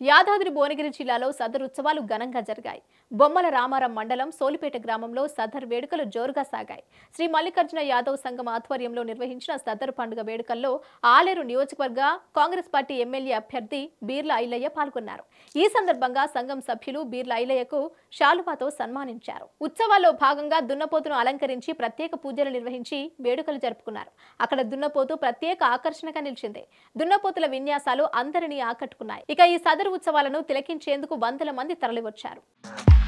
యాదాద్రి భువనగిరి జిల్లాలో సదర్ ఉత్సవాలు ఘనంగా జరిగాయి బొమ్మల రామారం మండలం సోలిపేట గ్రామంలో సదర్ వేడుకలు జోరుగా సాగాయి శ్రీ మల్లికార్జున యాదవ్ సంఘం ఆధ్వర్యంలో నిర్వహించిన సదర్ పండుగ వేడుకల్లో ఆలేరు నియోజకవర్గ కాంగ్రెస్ పార్టీ ఎమ్మెల్యే అభ్యర్థి బీర్ల ఐలయ్య పాల్గొన్నారు ఈ సందర్భంగా సంఘం సభ్యులు బీర్ల ఐలయ్యకు శాలువాతో సన్మానించారు ఉత్సవాల్లో భాగంగా దున్నపోతును అలంకరించి ప్రత్యేక పూజలు నిర్వహించి వేడుకలు జరుపుకున్నారు అక్కడ దున్నపోతు ప్రత్యేక ఆకర్షణగా నిలిచింది దున్నపోతుల విన్యాసాలు అందరినీ ఆకట్టుకున్నాయి ఇక ఈ సదరు ఉత్సవాలను తిలకించేందుకు వందల మంది తరలివచ్చారు